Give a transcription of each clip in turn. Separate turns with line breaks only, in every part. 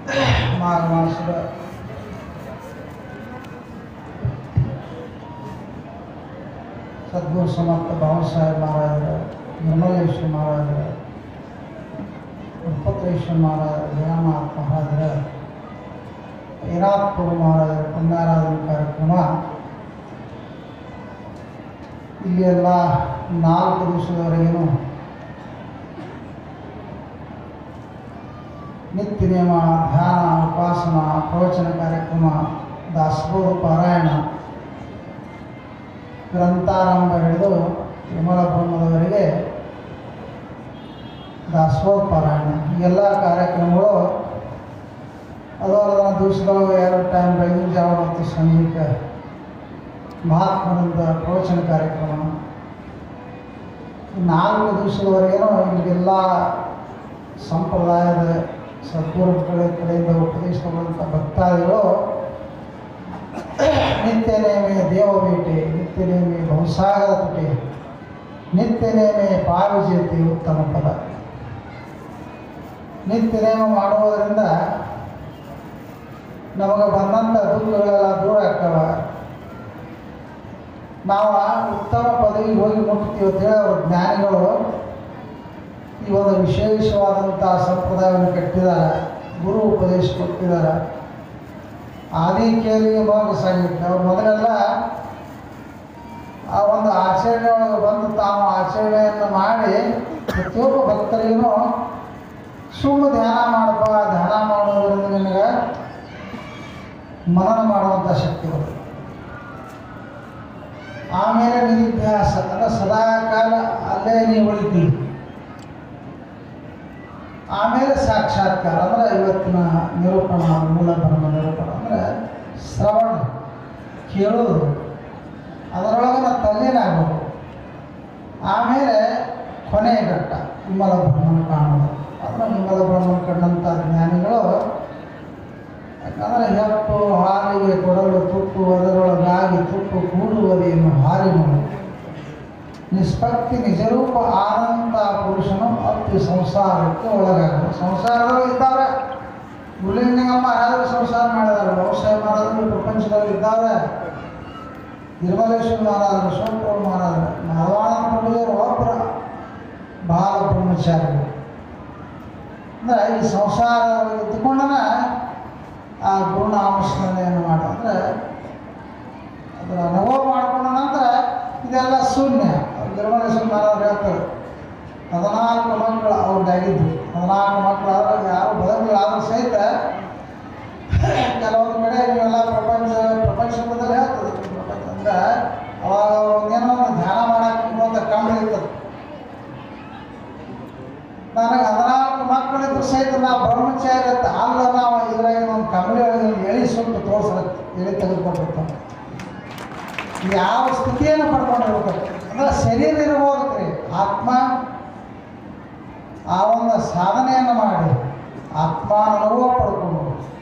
ಮಾಘ ಮಾಸದ ಸದ್ಗುರು ಸಮರ್ಥ ಬಾಬಾಸಾಹೇಬ್ ಮಹಾರಾಜರ ನಿರ್ಮಲೇಶ್ವರ ಮಹಾರಾಜರ ಗಣಪತೇಶ್ವರ ಮಹಾರಾಜರ ಜಗನ್ನಾಥ ಮಹಾರಾಜರ ಏನಾತ್ಪುರ ಮಹಾರಾಜರ ಪುಣ್ಯಾರಾಧನೆ ಕಾರ್ಯಕ್ರಮ ಇಲ್ಲಿ ಎಲ್ಲ ನಾಲ್ಕು ದಿವಸದವರೆಗೇನು ನಿತ್ಯ ನಿಯಮ ಧ್ಯಾನ ಉಪಾಸನ ಪ್ರವಚನ ಕಾರ್ಯಕ್ರಮ ದಾಸಬೋಧ ಪಾರಾಯಣ ಗ್ರಂಥಾರಂಭ ಹಿಡಿದು ವಿಮಲ ಬ್ರಹ್ಮದವರೆಗೆ ದಾಸಬೋಧ ಪಾರಾಯಣ ಈ ಎಲ್ಲ ಕಾರ್ಯಕ್ರಮಗಳು ಅದು ಅಲ್ಲದ ದಿವಸದೊಳಗೆ ಎರಡು ಟೈಮ್ ಬೆಳಗಿನ ಜಾವ ಮತ್ತು ಸಂಜೆಗೆ ಮಹಾತ್ಮರಿಂದ ಪ್ರವಚನ ಕಾರ್ಯಕ್ರಮ ಈ ನಾಲ್ಕು ದಿವಸದವರೆಗೇನು ಇಲ್ಲಿಗೆಲ್ಲ ಸಂಪ್ರದಾಯದ ಸದ್ಗುರುಗಳ ಕಡೆಯಿಂದ ಉಪದೇಶ ತಗೊಂಡಂಥ ಭಕ್ತಾದಿಗಳು ನಿತ್ಯ ನೇಮೆ ದೇವ ಭೇಟಿ ನಿತ್ಯ ನೇಮೆ ಬಹುಸಾಗರ ತುಟಿ ನಿತ್ಯ ನೇಮೆ ಪಾವಿಜೇತಿ ಉತ್ತಮ ಪದ ನಿತ್ಯ ನೇಮ ಮಾಡುವುದರಿಂದ ನಮಗೆ ಬಂದಂಥ ದುಃಖಗಳೆಲ್ಲ ದೂರ ಆಗ್ತವ ನಾವು ಉತ್ತಮ ಪದವಿಗೆ ಹೋಗಿ ಮುಟ್ತೀವಿ ಅಂತೇಳಿ ಅವರು ಜ್ಞಾನಿಗಳು ಈ ಒಂದು ವಿಶೇಷವಾದಂಥ ಸಂಪ್ರದಾಯವನ್ನು ಕಟ್ಟಿದ್ದಾರೆ ಗುರು ಉಪದೇಶ ಕೊಟ್ಟಿದ್ದಾರೆ ಆದಿ ಕೇಳಿಗೆ ಭಾಗ ಸಾಗಿತ್ತು ಅವ್ರು ಮೊದಲೆಲ್ಲ ಆ ಒಂದು ಆಚರಣೆ ಒಳಗೆ ಬಂದು ತಾವು ಆಚರಣೆಯನ್ನು ಮಾಡಿ ಪ್ರತಿಯೊಬ್ಬ ಭಕ್ತರಿಗೂ ಸುಮ್ಮನೆ ಧ್ಯಾನ ಮಾಡಪ್ಪ ಧ್ಯಾನ ಮಾಡೋದ್ರಿಂದ ನಿನಗೆ ಮನನ ಮಾಡುವಂಥ ಶಕ್ತಿ ಬರುತ್ತೆ ಆಮೇಲೆ ನಿಧಿಭ್ಯಾಸ ಅಂದರೆ ಸದಾ ಕಾಲ ಅಲ್ಲೇ ನೀವು ಉಳಿತೀವಿ ಆಮೇಲೆ ಸಾಕ್ಷಾತ್ಕಾರ ಅಂದರೆ ಇವತ್ತಿನ ನಿರೂಪಣ ಮೂಲ ಬ್ರಹ್ಮ ನಿರೂಪಣ ಅಂದರೆ ಶ್ರವಣ ಕೇಳೋದು ಅದರೊಳಗೆ ನಾವು ತಲ್ಲೀನಾಗೋದು ಆಮೇಲೆ ಕೊನೆಯ ಘಟ್ಟ ವಿಮಲ ಬ್ರಹ್ಮನ ಕಾಣೋದು ಅದನ್ನು ವಿಮಲ ಬ್ರಹ್ಮನ ಕಂಡಂಥ ಜ್ಞಾನಿಗಳು ಯಾಕಂದರೆ ಹೆಪ್ಪು ಹಾಲಿಗೆ ಕೊಡಲು ತುಪ್ಪು ಅದರೊಳಗಾಗಿ ತುಪ್ಪು ಕೂಡುವುದೇನು ಹಾರಿಮನು ನಿಷ್ಪತ್ತಿ ನಿಜರೂಪ ಆನಂದ ಪುರುಷನು ಅತಿ ಸಂಸಾರಕ್ಕೆ ಒಳಗಾಗಲು ಸಂಸಾರದೊಳಗೆ ಇದ್ದಾರೆ ಮುರಳಿಂಗಮ್ಮ ಯಾರು ಸಂಸಾರ ಮಾಡಿದ್ದಾರೆ ವ್ಯವಸಾಯ ಮಾಡೋದು ಈ ಪ್ರಪಂಚದಲ್ಲಿ ಇದ್ದಾರೆ ನಿರ್ಮಲೇಶ್ವರ ಮಹಾರಾಜರು ಸೋಮಪುರ ಮಹಾರಾಜರು ಮಾಧವಾನಂದ ಪಂಡಿತರು ಒಬ್ಬರ ಬಾಲ ಬ್ರಹ್ಮಚಾರಿಗಳು ಅಂದರೆ ಈ ಸಂಸಾರ ಇದ್ದುಕೊಂಡನ ಆ ಗುರುನಾಮಸ್ಮರಣೆಯನ್ನು ಮಾಡಿ ಅಂದರೆ ಅದರ ಅನುಭವ ಮಾಡಿಕೊಂಡ ನಂತರ ಇದೆಲ್ಲ ಶೂನ್ಯ ನಿರ್ಮಲೇಶ್ವರ ಮಹಾರಾಜರು ಹೇಳ್ತಾರೆ ಹದಿನಾಲ್ಕು ಮಕ್ಕಳು ಅವ್ರಿಗಾಗಿದ್ದು ಹದಿನಾಲ್ಕು ಮಕ್ಕಳು ಆದ್ರೆ ಯಾರು ಬದುಕಲಾದ್ರೂ ಸಹಿತ ಕೆಲವೊಂದು ಕಡೆ ನೀವೆಲ್ಲ ಪ್ರಪಂಚ ಪ್ರಪಂಚದಲ್ಲಿ ಹೇಳ್ತದೆ ಪ್ರಪಂಚ ಅಂದ್ರೆ ಅವಾಗ ಒಂದೇನೋ ಒಂದು ಧ್ಯಾನ ಮಾಡಕ್ಕೆ ಅಂತ ಕಂಬಳಿ ಇರ್ತದೆ ನನಗೆ ಹದಿನಾಲ್ಕು ಮಕ್ಕಳಿದ್ರು ಸಹಿತ ನಾವು ಬ್ರಹ್ಮಚಾರಿ ಅಂತ ಅಲ್ಲ ನಾವು ಇದ್ರಾಗ ಒಂದು ಕಂಬಳಿ ಒಳಗೆ ಎಳಿ ಸುಟ್ಟು ತೋರಿಸಲಕ್ಕೆ ಎಳಿ ತೆಗೆದುಕೊಂಡಿರ್ತಾನೆ ಯಾವ ಸ್ಥಿತಿಯನ್ನು ಪಡ್ಕೊಂಡಿರ್ಬೇಕು ಅಂದ್ರೆ ಶರೀರ ಇರ್ಬೋದು ರೀ ಆತ್ಮ ಆ ಒಂದು ಸಾಧನೆಯನ್ನು ಮಾಡಿ ಆತ್ಮ ಅನುಭವ ಪಡ್ಕೊಂಡು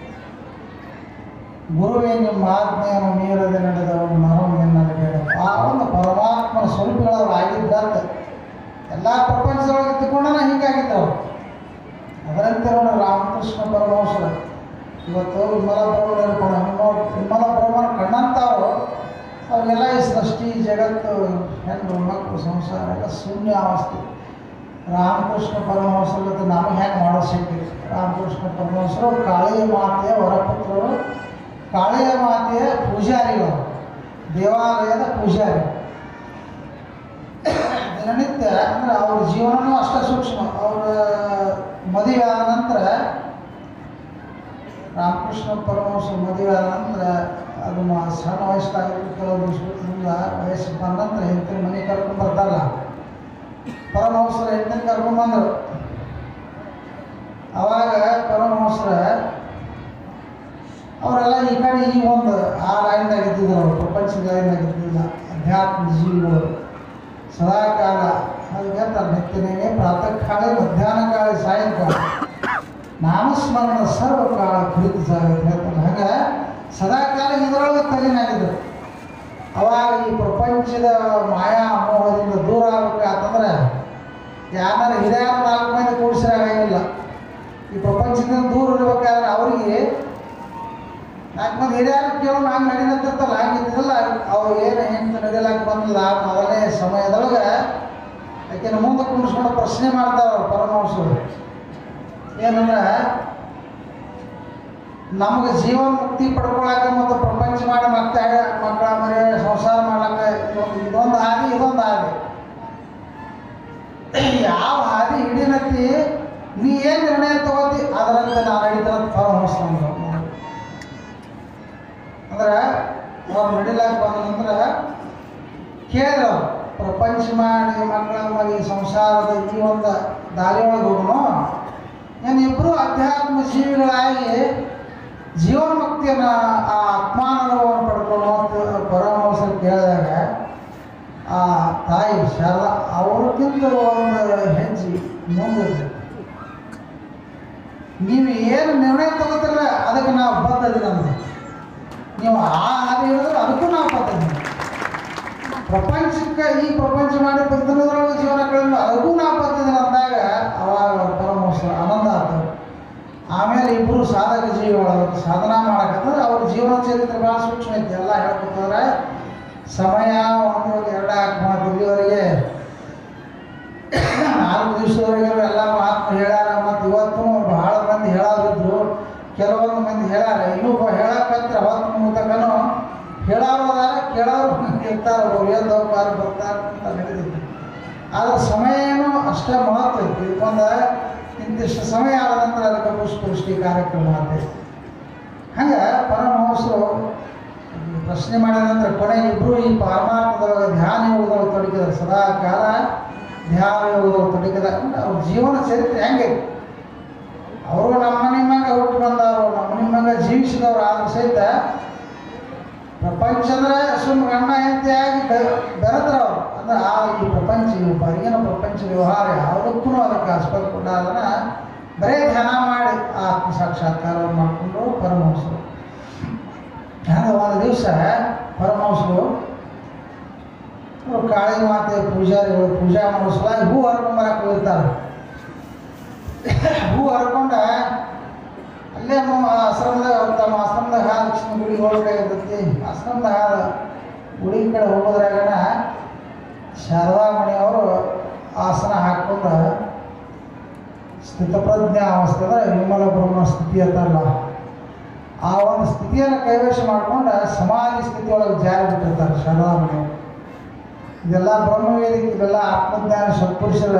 ಗುರುವೇ ನಿಮ್ಮ ಆಜ್ಞೆಯನ್ನು ಮೀರದೆ ನಡೆದವನು ನರವು ನಿನ್ನಲ್ಲಿ ಆ ಒಂದು ಪರಮಾತ್ಮನ ಸ್ವರೂಪಗಳವ್ರು ಆಗಿದ್ದಂತ ಎಲ್ಲ ಪ್ರಪಂಚದೊಳಗೆ ಇದ್ದುಕೊಂಡನ ಹೀಗಾಗಿದ್ದವು ಅದರಂತೆ ನೋಡಿ ರಾಮಕೃಷ್ಣ ಪರಮಹಂಸರು ಇವತ್ತು ವಿಮಲ ಬ್ರಹ್ಮ ನಿರೂಪಣೆ ನೋಡಿ ವಿಮಲ ಬ್ರಹ್ಮನ ಕಣ್ಣಂತವರು ಅವರಿಗೆಲ್ಲ ಈ ಸೃಷ್ಟಿ ಜಗತ್ತು ಹೆಣ್ಣು ಮಕ್ಕಳು ಸಂಸಾರ ಎಲ್ಲ ಶೂನ್ಯ ಅವಸ್ಥೆ ರಾಮಕೃಷ್ಣ ಪರಮಹಂಸರ ಜೊತೆ ನಮಗೆ ಹೆಂಗೆ ಮಾಡೋ ಸಿಕ್ಕಿದೆ ರಾಮಕೃಷ್ಣ ಪರಮಹಂಸರು ಕಾಳಿಯ ಮಾತೆಯ ವರಪುತ್ರರು ಕಾಳಿಯ ಮಾತೆಯ ಪೂಜಾರಿಗಳು ದೇವಾಲಯದ ಪೂಜಾರಿ ದಿನನಿತ್ಯ ಅಂದರೆ ಅವ್ರ ಜೀವನನೂ ಅಷ್ಟೇ ಸೂಕ್ಷ್ಮ ಅವರ ಮದುವೆ ಆದ ನಂತರ ರಾಮಕೃಷ್ಣ ಪರಮಹಂಸ ಮದುವೆ ಆದ ನಂತರ ಅದನ್ನು ಸಣ್ಣ ವಯಸ್ಸಾಗಿದ್ದು ಕೆಲವು ದಿವಸ ಮುಂದೆ ವಯಸ್ಸು ಬಂದ ನಂತರ ಹೆಂಡತಿನ ಮನೆ ಕರ್ಕೊಂಡು ಬರ್ತಾರಲ್ಲ ಪರಮಹಂಸರ ಹೆಂಡತಿನ ಕರ್ಕೊಂಡ್ಬಂದರು ಅವಾಗ ಪರಮಹಂಸರ ಅವರೆಲ್ಲ ಈ ಕಡೆ ಈ ಒಂದು ಆ ಲೈನ್ದಾಗ ಇದ್ದಿದ್ರು ಅವರು ಪ್ರಪಂಚದ ಲೈನ್ದಾಗ ಇದ್ದಿಲ್ಲ ಅಧ್ಯಾತ್ಮ ಜೀವಿಗಳು ಸದಾಕಾಲ ಅದಕ್ಕೆ ಹೇಳ್ತಾರೆ ನಿತ್ಯನೇ ಪ್ರಾತಃ ಕಾಲ ಮಧ್ಯಾಹ್ನ ಕಾಲ ಸಾಯಂಕಾಲ ನಾಮಸ್ಮರಣ ಸರ್ವಕಾಲ ಕುರಿತು ಸಾಗುತ್ತೆ ಹೇಳ್ತಾರೆ ಹಾಗೆ ಸದಾಕಾಲ ಇದರೊಳಗೆ ತಲೆನಾಗಿದ್ರು ಅವಾಗ ಈ ಪ್ರಪಂಚದ ಮಾಯಾ ಮೋಹದಿಂದ ದೂರ ಆಗ್ಬೇಕಾತಂದ್ರೆ ಯಾರು ಹಿರಿಯರು ನಾಲ್ಕು ಮಂದಿ ಕೂಡಿಸಿರಾಗಿಲ್ಲ ಈ ಪ್ರಪಂಚದಿಂದ ದೂರ ಇರಬೇಕಾದ್ರೆ ಅವ್ರಿಗೆ ಹಿರಿಯರು ಕೇಳೋ ಹಂಗೆ ನಡೀಲತ್ತಿರ್ತಲ್ಲ ಹಂಗಿದ್ದಲ್ಲ ಅವ್ರು ಏನು ಹೆಂಗೆ ನಡೀಲಾಕ ಬಂದಿಲ್ಲ ಆ ಮೊದಲನೇ ಸಮಯದೊಳಗೆ ಯಾಕೆಂದ್ರೆ ಮುಂದೆ ಕುಂಡಿಸ್ಕೊಂಡು ಪ್ರಶ್ನೆ ಮಾಡ್ತಾರ ಅವ್ರು ಪರಮಹಂಸರು ಏನಂದ್ರೆ ನಮಗೆ ಜೀವನ ಮುಕ್ತಿ ಪಡ್ಕೊಳಕ್ಕೆ ಮತ್ತು ಪ್ರಪಂಚ ಮಾಡಿ ಮತ್ತೆ ಮಕ್ಕಳ ಮರಿ ಸಂಸಾರ ಮಾಡ್ಲಕ್ಕೆ ಇದೊಂದು ಇದೊಂದು ಹಾದಿ ಇದೊಂದು ಹಾದಿ ಯಾವ ಹಾದಿ ಹಿಡಿನತ್ತಿ ನೀ ಏನು ನಿರ್ಣಯ ತಗೋತಿ ಅದರಂತೆ ನಾನು ನಡೀತಾರ ಪರಮಹಂಸ ಅಂದ್ರು ಅಂದ್ರೆ ಅವ್ರು ನಡಿಲಾಕ ಬಂದ ನಂತರ ಕೇಳಿದ್ರು ಅವ್ರು, ಪ್ರಪಂಚ ಮಾಡಿ ಮಕ್ಕಳ ಮರಿ ಸಂಸಾರದ ಈ ಒಂದು ದಾರಿಯೊಳಗೆ ಹೋಗೋಣ ಏನು ಇಬ್ಬರು ಅಧ್ಯಾತ್ಮ ಜೀವಿಗಳಾಗಿ ಜೀವನ ಮುಕ್ತಿಯನ್ನು ಆ ಆತ್ಮಾನುಭವವನ್ನು ಪಡ್ಕೊಳ್ಳೋ ಅಂತ ಪರಮಹಂಸ ಕೇಳಿದಾಗ ಆ ತಾಯಿ ಶಾರದಾ ಅವ್ರಿಗಿಂತ ಒಂದು ಹೆಜ್ಜೆ ಮುಂದಿರ್ತದೆ ನೀವು ಏನು ನಿರ್ಣಯ ತಗೋತಿರಲ್ಲ ಅದಕ್ಕೆ ನಾವು ಬದ್ಧದಿಲ್ಲ ನಮ್ದು ನೀವು ಆ ಹಾದಿ ಹೇಳಿದ್ರೆ ಅದಕ್ಕೂ ನಾವು ಬದ್ಧದಿಲ್ಲ ಪ್ರಪಂಚಕ್ಕೆ ಈ ಪ್ರಪಂಚ ಮಾಡಿ ಬಂಧನದೊಳಗೆ ಜೀವನ ಕಳೆದ ಅದಕ್ಕೂ ನಾವು ಬದ್ಧದಿಲ್ಲ ಅಂದಾಗ ಅವಾಗ ಪರಮಹಂಸ ಆನಂದ ಆಯ್ತು ಆಮೇಲೆ ಇಬ್ಬರು ಸಾಧಕ ಜೀವಿಗಳು ಸಾಧನ ಮಾಡಕತ್ತಂದ್ರೆ ಅವ್ರ ಜೀವನ ಚರಿತ್ರೆ ಭಾಳ ಸೂಕ್ಷ್ಮ ಐತಿ ಎಲ್ಲ ಹೇಳ್ಕೊತಾರೆ ಸಮಯ ಒಂದು ಎರಡು ಹಾಕಿ ಇಲ್ಲಿವರೆಗೆ ನಾಲ್ಕು ದಿವಸದವರೆಗೆ ಎಲ್ಲ ಮಾತು ಹೇಳ್ಯಾರ ಮತ್ತು ಇವತ್ತು ಬಹಳ ಮಂದಿ ಹೇಳೋದಿದ್ರು ಕೆಲವೊಂದು ಮಂದಿ ಹೇಳ್ಯಾರ ಇನ್ನೂ ಹೇಳಕತ್ರ ಹೊತ್ತು ಮುತಕನು ಹೇಳೋದಾರ ಕೇಳೋರು ಇರ್ತಾರೆ ಅವ್ರು ಏನು ಬಾರಿ ಬರ್ತಾರೆ ಅಂತ ನಡೆದಿತ್ತು ಆದ್ರೆ ಸಮಯ ಏನು ಅಷ್ಟೇ ಮಹತ್ವ ಐತಿ ಒಂದು ಇಂತಿಷ್ಟು ಸಮಯ ಆದ ನಂತರ ಅದಕ್ಕೆ ಪುಷ್ಪವೃಷ್ಟಿ ಕಾರ್ಯಕ್ರಮ ಆಗ್ತೈತಿ ಹಂಗೆ ಪರಮಹಂಸರು ಈ ಪ್ರಶ್ನೆ ಮಾಡಿದ ನಂತರ ಕೊನೆಗೆ ಇಬ್ಬರು ಈ ಪರಮಾತ್ಮದೊಳಗೆ ಧ್ಯಾನ ಯೋಗದೊಳಗೆ ತೊಡಗಿದ್ದಾರೆ ಸದಾ ಕಾಲ ಧ್ಯಾನ ಯೋಗದೊಳಗೆ ತೊಡಗಿದ ಅವ್ರ ಜೀವನ ಚರಿತ್ರೆ ಹೆಂಗೆ ಅವರು ನಮ್ಮ ನಿಮ್ಮಂಗ ಹುಟ್ಟು ಬಂದವರು ನಮ್ಮ ನಿಮ್ಮಂಗ ಜೀವಿಸಿದವರು ಆದ್ರೂ ಸಹಿತ ಪ್ರಪಂಚ ಅಂದ್ರೆ ಸುಮ್ಮ ಗಂಡ ಹೆಂಡತಿಯಾಗಿ ಬೆರೆದ್ರು ಅವರು ಅಂದ್ರೆ ಆ ಈ ಪ್ರಪಂಚ ಇವು ಹೊರಗಿನ ಪ್ರಪಂಚ ವ್ಯವಹಾರ ಯಾವುದಕ್ಕೂ ಅದಕ್ಕೆ ಆಸ್ಪದ ಕೊಟ್ಟಾದನ್ನ ಬರೇ ಧ್ಯಾನ ಮಾಡಿ ಆ ಆತ್ಮ ಸಾಕ್ಷಾತ್ಕಾರವನ್ನು ಮಾಡಿಕೊಂಡು ಪರಮಹಂಸರು ಹಂಗೆ ಒಂದು ದಿವಸ ಪರಮಹಂಸರು ಅವ್ರು ಕಾಳಿ ಮಾತೆ ಪೂಜಾರಿಗಳು ಪೂಜಾ ಮಾಡೋ ಸಲುವಾಗಿ ಹೂ ಹರ್ಕೊಂಬರಕ್ಕೆ ಹೋಗಿರ್ತಾರೆ ಹೂ ಹರ್ಕೊಂಡ ಅಲ್ಲೇ ನಮ್ಮ ಆಶ್ರಮದಾಗ ತಮ್ಮ ಆಶ್ರಮದಾಗ ಹಾಲು ಲಕ್ಷ್ಮಿ ಗುಡಿ ಒಳಗಡೆ ಇರ್ತೈತಿ ಆಶ್ರಮದಾಗ ಹಾಲು ಗುಡಿ ಕಡೆ ಹೋಗೋದ್ರಾಗನ ಶಾರದಾಮಣಿ ಅವರು ಆಸನ ಹಾಕ್ಕೊಂಡು ಸ್ಥಿತಪ್ರಜ್ಞಾ ಅವಸ್ಥೆ ಅಂದ್ರೆ ವಿಮಲ ಬ್ರಹ್ಮ ಸ್ಥಿತಿ ಅಂತಾರಲ್ಲ ಆ ಒಂದು ಸ್ಥಿತಿಯನ್ನು ಕೈವಶ ಮಾಡ್ಕೊಂಡು ಸಮಾಧಿ ಸ್ಥಿತಿಯೊಳಗೆ ಜಾರಿ ಬಿಟ್ಟಿರ್ತಾರೆ ಶಾರದಾಮಣಿ ಅವರು ಇದೆಲ್ಲ ಬ್ರಹ್ಮವೇದಿಕೆ ಇದೆಲ್ಲ ಆತ್ಮಜ್ಞಾನ ಸತ್ಪುರುಷರ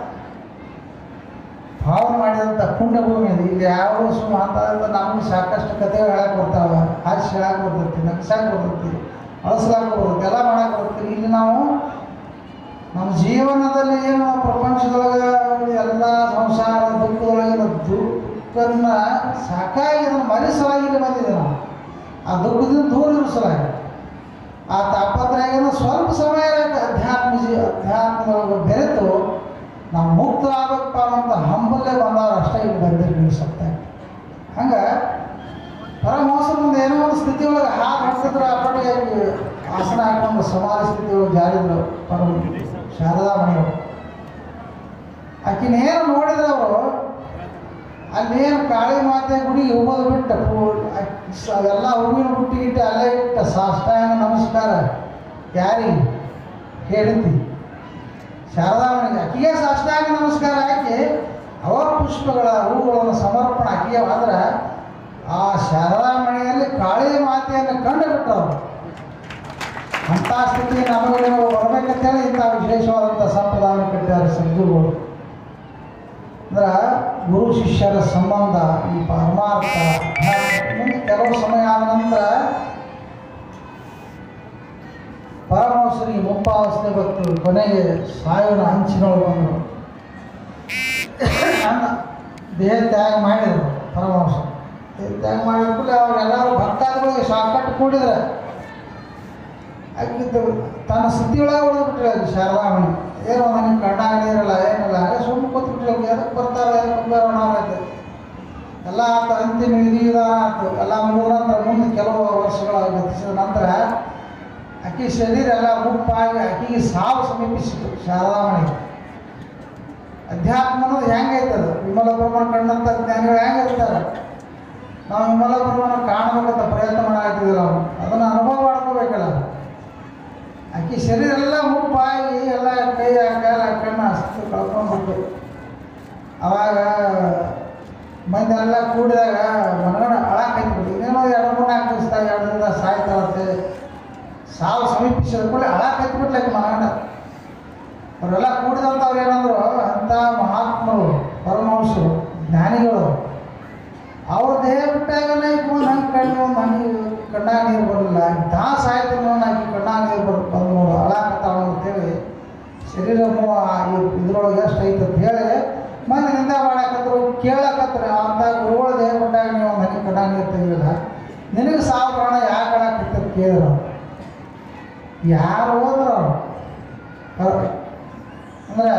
ಭಾವನೆ ಮಾಡಿದಂಥ ಪುಣ್ಯಭೂಮಿ ಅದು ಇಲ್ಲಿ ಯಾವ ಸುಮ್ಮ ಅಂತ ನಮ್ಗೆ ಸಾಕಷ್ಟು ಕಥೆಗಳು ಹೇಳಕ್ಕೆ ಬರ್ತಾವೆ ಹಾಸ್ಯ ಹೇಳಕ್ಕೆ ಬರ್ತೈತಿ ನಗ್ಸಕ್ಕೆ ಬರ್ತೈತಿ ಅಳಿಸ್ಲಾಕ ಬರ್ತೈತಿ ಎಲ್ಲ ಮಾಡಕ್ಕೆ ಬರ್ತೈತಿ ಇಲ್ಲಿ ನಾವು ನಮ್ಮ ಜೀವನದಲ್ಲಿ ಏನು ಪ್ರಪಂಚದೊಳಗೆ ಎಲ್ಲ ಸಂಸಾರ ದುಃಖದೊಳಗಿನ ದುಃಖನ್ನ ಸಾಕಾಗಿ ಅದನ್ನು ಮರಿಸಲಾಗಿ ಇಲ್ಲಿ ಬಂದಿದೆ ನಾವು ಆ ದುಃಖದಿಂದ ದೂರ ಇರಿಸಲಾಗಿ ಆ ತಾಪತ್ರಯದಿಂದ ಸ್ವಲ್ಪ ಸಮಯ ಅಧ್ಯಾತ್ಮ ಜೀ ಅಧ್ಯಾತ್ಮದೊಳಗೆ ಬೆರೆತು ನಾವು ಮುಕ್ತ ಆಗಬೇಕಪ್ಪ ಅನ್ನೋಂಥ ಹಂಬಲ್ಲೇ ಬಂದವ್ರು ಅಷ್ಟೇ ಇಲ್ಲಿ ಬಂದಿರ್ಲಿ ಸತ್ತ ಹಂಗೆ ಪರಮಹಂಸ ಮುಂದೆ ಏನೋ ಒಂದು ಸ್ಥಿತಿ ಒಳಗೆ ಹಾಗೆ ಹಾಕ್ತಿದ್ರು ಆ ಪಟ್ಟಿಗೆ ಆಸನ ಹಾಕೊಂಡು ಸಮಾಧಿ ಸ್ಥಿತಿ ಒಳಗೆ ಜಾರಿದ್ರು ಪರಮ ಶಾರದಾ ಮಣಿಯವರು ಆಕಿನೇನು ನೋಡಿದ್ರೆ ಅವರು ಅಲ್ಲೇನು ಕಾಳಿ ಮಾತೆ ಗುಡಿ ಹೋಗೋದು ಬಿಟ್ಟು ಪೂ- ಅಕ್ಕಿ ಸ- ಎಲ್ಲ ಹೂವಿನ ಬುಟ್ಟಿ ಗಿಟ್ಟಿ ಅಲ್ಲೇ ಇಟ್ಟು ಸಾಷ್ಟಾಂಗ ನಮಸ್ಕಾರ ಯಾರಿಗೆ ಹೇಳಿದ್ದಿ ಶಾರದಾಮಣಿಗೆ ಆಕಿಗೆ ಸಾಷ್ಟಾಂಗ ನಮಸ್ಕಾರ ಹಾಕಿ ಅವ ಪುಷ್ಪಗಳ ಹೂಗಳನ್ನು ಸಮರ್ಪಣೆ ಆಕಿಗೆ ಆದ್ರೆ ಆ ಶಾರದಾಮಣಿಯಲ್ಲಿ ಕಾಳಿ ಮಾತೆಯನ್ನು ಕಂಡು ಬಿಟ್ಟವರು ಅಂಥ ಸ್ಥಿತಿ ನಮಗೆ ಬರ್ಬೇಕಂತೇಳಿ ಇಂಥ ವಿಶೇಷವಾದಂಥ ಸಂಪ್ರದಾಯ ಕಟ್ಟಿದ್ದಾರೆ ಸದ್ಗುರುಗಳು ಅಂದ್ರೆ ಗುರು ಶಿಷ್ಯರ ಸಂಬಂಧ ಈ ಪರಮಾರ್ಥ ಮುಂದೆ ಕೆಲವು ಸಮಯ ಆದ ನಂತರ ಪರಮಹಂಸರಿಗೆ ಮುಪ್ಪಾವಸ್ಥೆ ಗೊತ್ತು ಕೊನೆಗೆ ಸಾವಿನ ಹಂಚಿನೊಳಗೆ ಬಂದರು ನನ್ನ ದೇಹ ತ್ಯಾಗ ಮಾಡಿದರು ಪರಮಹಂಸ ದೇಹ ತ್ಯಾಗ ಮಾಡಿದ ಕೂಡಲೇ ಅವರೆಲ್ಲರೂ ಭಕ್ತಾದಿಗಳಿಗೆ ಸಾಕಟ್ಟು ಕೂಡಿದ್ರೆ ಆಗಿದ್ದು ತನ್ನ ಸ್ಥಿತಿಯೊಳಗೆ ಉಳಿದ್ಬಿಟ್ರೆ ಅಲ್ಲಿ ಶಾರದಾಮಣಿ ಏನು ನನಗೆ ಕಣ್ಣಾಗ ನೀರಲ್ಲ ಏನಿಲ್ಲ ಹಾಗೆ ಸುಮ್ಮನೆ ಕೂತ್ಬಿಟ್ರೆ ಎದಕ್ಕೆ ಬರ್ತಾರೆ ಎದಕ್ಕೆ ಬರೋಣ ಆಯ್ತು ಎಲ್ಲ ಆತು ಅಂತಿಮ ವಿಧಿ ವಿಧಾನ ಆಯ್ತು ಎಲ್ಲ ಮುಗಿದ ನಂತರ ಮುಂದೆ ಕೆಲವು ವರ್ಷಗಳ ಗತಿಸಿದ ನಂತರ ಆಕೆ ಶರೀರ ಎಲ್ಲ ಮುಪ್ಪಾಗಿ ಆಕೆಗೆ ಸಾವು ಸಮೀಪಿಸಿತು ಶಾರದಾಮಣಿ ಅಧ್ಯಾತ್ಮ ಅನ್ನೋದು ಹೆಂಗೈತೆ ಅದು ವಿಮಲ ಬ್ರಹ್ಮಣ ಕಂಡಂಥ ಜ್ಞಾನಿಗಳು ಹೆಂಗಿರ್ತಾರೆ ನಾವು ವಿಮಲಾಪುರವನ್ನು ಕಾಣಬೇಕಂತ ಪ್ರಯತ್ನ ಮಾಡಾಕ್ತಿದ್ದಿಲ್ಲ ನಾವು ಅದನ್ನು ಅನುಭವ ಮಾಡ್ಕೋಬೇಕಲ್ಲ ಆಕೆ ಶರೀರ ಎಲ್ಲ ಮುಪ್ಪಾಗಿ ಎಲ್ಲ ಕೈ ಕಾಲ ಕಣ್ಣು ಅಷ್ಟು ಕಳ್ಕೊಂಡ್ಬಿಟ್ಟು ಅವಾಗ ಮಂದಿ ಎಲ್ಲ ಕೂಡಿದಾಗ ಮನಗಡೆ ಅಳಾಕೈತ್ಬಿಟ್ಟು ಇನ್ನೇನೋ ಎರಡು ಮೂರು ನಾಲ್ಕು ದಿವಸದಾಗ ಎರಡು ದಿನ ಸಾಯ್ತಾಳಂತೆ ಸಾವು ಸಮೀಪಿಸಿದ ಕೂಡಲೇ ಅಳಾಕೈತ್ಬಿಟ್ಲಾಕೆ ಮನಗಂಡ ಅವರೆಲ್ಲ ಕೂಡಿದಂಥವ್ರು ಏನಂದ್ರು ಅಂಥ ಮಹಾತ್ಮರು ಪರಮಹಂಸರು ಜ್ಞಾನಿಗಳು ಅವ್ರ ದೇಹ ಬಿಟ್ಟಾಗಲ್ಲ ಈಗ ಒಂದು ಹಂಗೆ ಕಣ್ಣು ಒಂದು ಹಂಗೆ ಕಣ್ಣಾಗ ನೀರು ಬರಲಿಲ್ಲ ತಾ ಸಾಯ್ತು ಆಕಿ ಕಣ್ಣಾಗ ನೀರು ಬರ್ ಬಂದು ನೋಡು ಅಳಾಕತ್ತಾಳ ಅಂತೇಳಿ ಶರೀರ ನೋವು ಆ ಈ- ಇದ್ರೊಳಗೆ ಎಷ್ಟು ಐತೆ ಅಂತ ಹೇಳಿ ಮಂದಿ ನಿಂದ ಮಾಡಾಕತ್ರು ಕೇಳಕತ್ರ ಅಂತ ಗುರುಗಳ ದೇಹ ಬಿಟ್ಟಾಗ ನೀವು ಒಂದು ಹನಿ ಕಣ್ಣಾಗ ನೀರು ತೆಗಿಲಿಲ್ಲ ನಿನಗೆ ಸಾವು ಪ್ರಾಣ ಯಾಕೆ ಅಳಾಕತ್ತ ಕೇಳಿದ್ರು ಯಾರು ಹೋದ್ರು ಅವ್ರು ಅಂದ್ರೆ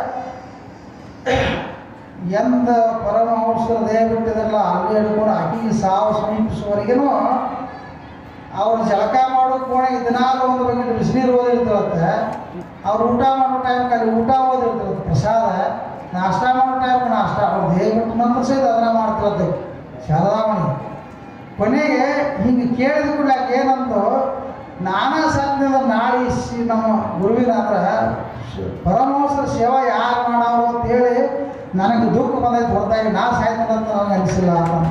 ಎಂದ ಪರಮಹಂಸರ ದೇಹ ಬಿಟ್ಟಿದ್ರಲ್ಲ ಅಲ್ಲಿ ಹಿಡ್ಕೊಂಡು ಆಕೆಗೆ ಸಾವು ಸಮೀಪಿಸುವವರೆಗೂ ಅವ್ರು ಜಳಕ ಮಾಡೋ ಕೋಣೆ ದಿನಾಲು ಒಂದು ಬಗ್ಗೆ ಬಿಸಿನೀರು ಓದಿರ್ತಿರತ್ತೆ ಅವ್ರು ಊಟ ಮಾಡೋ ಟೈಮ್ಗೆ ಅಲ್ಲಿ ಊಟ ಓದಿರ್ತಿರತ್ತೆ ಪ್ರಸಾದ ನಾಷ್ಟ ಮಾಡೋ ಟೈಮ್ ನಾಷ್ಟ ಅವ್ರ ದೇಹ ಬಿಟ್ಟ ನಂತರ ಸಹಿತ ಅದನ್ನ ಮಾಡ್ತಿರತ್ತೆ ಶಾರದಾಮಣಿ ಕೊನೆಗೆ ಹಿಂಗೆ ಕೇಳಿದ ಕೂಡ ಏನಂದು ನಾನಾ ಸಾಧ್ಯ ನಾಳೆ ಸಿ ನಮ್ಮ ಗುರುವಿನ ಅಂದ್ರೆ ಶ- ಪರಮಹಂಸರ ಸೇವಾ ಯಾರು ಮಾಡಾವು ಅಂತೇಳಿ ನನಗೆ ದುಃಖ ಬಂದೈತೆ ಹೊರತಾಗಿ ನಾ ಸಾಯ್ತದಂತ ನನಗೆ ಅನಿಸಿಲ್ಲ ಅಂತ